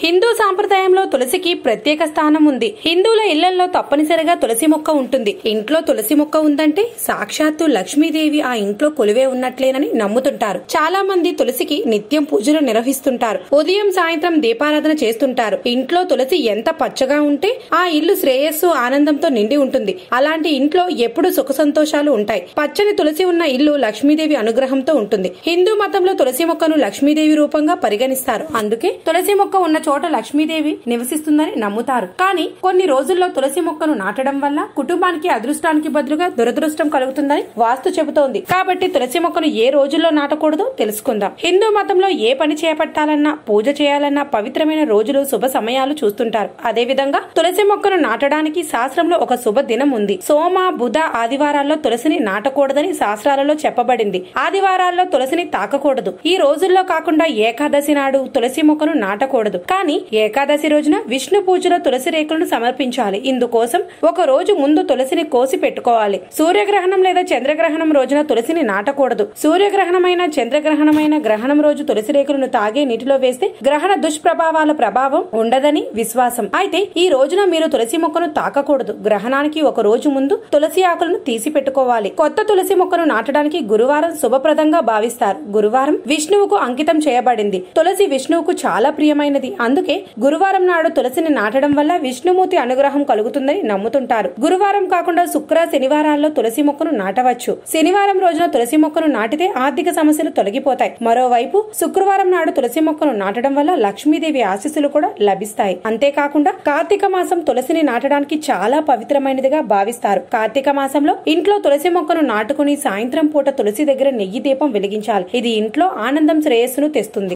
హిందూ సాంప్రదాయంలో తులసికి ప్రత్యేక స్థానం ఉంది హిందువుల ఇళ్లలో తప్పనిసరిగా తులసి మొక్క ఉంటుంది ఇంట్లో తులసి మొక్క ఉందంటే సాక్షాత్తు లక్ష్మీదేవి ఆ ఇంట్లో కొలువే ఉన్నట్లేనని నమ్ముతుంటారు చాలా మంది తులసికి నిత్యం పూజలు నిర్వహిస్తుంటారు ఉదయం సాయంత్రం దీపారాధన చేస్తుంటారు ఇంట్లో తులసి ఎంత పచ్చగా ఉంటే ఆ ఇల్లు శ్రేయస్సు ఆనందంతో నిండి ఉంటుంది అలాంటి ఇంట్లో ఎప్పుడు సుఖ సంతోషాలు ఉంటాయి పచ్చని తులసి ఉన్న ఇల్లు లక్ష్మీదేవి అనుగ్రహంతో ఉంటుంది హిందూ మతంలో తులసి మొక్కను లక్ష్మీదేవి రూపంగా పరిగణిస్తారు అందుకే తులసి మొక్క ఉన్న చోట లక్ష్మీదేవి నివసిస్తుందని నమ్ముతారు కానీ కొన్ని రోజుల్లో తులసి మొక్కను నాటడం వల్ల కుటుంబానికి అదృష్టానికి బదులుగా దురదృష్టం కలుగుతుందని వాస్తు చెబుతోంది కాబట్టి తులసి మొక్కను ఏ రోజుల్లో నాటకూడదో తెలుసుకుందాం హిందూ మతంలో ఏ పని చేపట్టాలన్నా పూజ చేయాలన్నా పవిత్రమైన రోజులు శుభ సమయాలు చూస్తుంటారు అదే విధంగా తులసి మొక్కను నాటడానికి శాస్త్రంలో ఒక శుభ దినం ఉంది సోమ బుధ ఆదివారాల్లో తులసిని నాటకూడదని శాస్త్రాలలో చెప్పబడింది ఆదివారాల్లో తులసిని తాకకూడదు ఈ రోజుల్లో కాకుండా ఏకాదశి నాడు తులసి మొక్కను నాటకూడదు కానీ ఏకాదశి రోజున విష్ణు పూజలో తులసి రేకులను సమర్పించాలి ఇందుకోసం ఒక రోజు ముందు తులసిని కోసి పెట్టుకోవాలి సూర్యగ్రహణం లేదా చంద్రగ్రహణం రోజున తులసిని నాటకూడదు సూర్యగ్రహణమైన చంద్రగ్రహణమైన గ్రహణం రోజు తులసి రేకులను తాగే నీటిలో వేస్తే గ్రహణ దుష్ప్రభావాల ప్రభావం ఉండదని విశ్వాసం అయితే ఈ రోజున మీరు తులసి మొక్కను తాకకూడదు గ్రహణానికి ఒక రోజు ముందు తులసి ఆకులను తీసి పెట్టుకోవాలి కొత్త తులసి మొక్కను నాటడానికి గురువారం శుభప్రదంగా భావిస్తారు గురువారం విష్ణువుకు అంకితం చేయబడింది తులసి విష్ణువుకు చాలా ప్రియమైనది అందుకే గురువారం నాడు తులసిని నాటడం వల్ల విష్ణుమూర్తి అనుగ్రహం కలుగుతుందని నమ్ముతుంటారు గురువారం కాకుండా శుక్ర శనివారాల్లో తులసి మొక్కను నాటవచ్చు శనివారం రోజున తులసి మొక్కను నాటితే ఆర్థిక సమస్యలు తొలగిపోతాయి మరోవైపు శుక్రవారం నాడు తులసి మొక్కను నాటడం వల్ల లక్ష్మీదేవి ఆశీస్సులు కూడా లభిస్తాయి అంతేకాకుండా కార్తీక మాసం తులసిని నాటడానికి చాలా పవిత్రమైనదిగా భావిస్తారు కార్తీక మాసంలో ఇంట్లో తులసి మొక్కను నాటుకుని సాయంత్రం పూట తులసి దగ్గర నెయ్యి దీపం వెలిగించాలి ఇది ఇంట్లో ఆనందం శ్రేయస్సును తెస్తుంది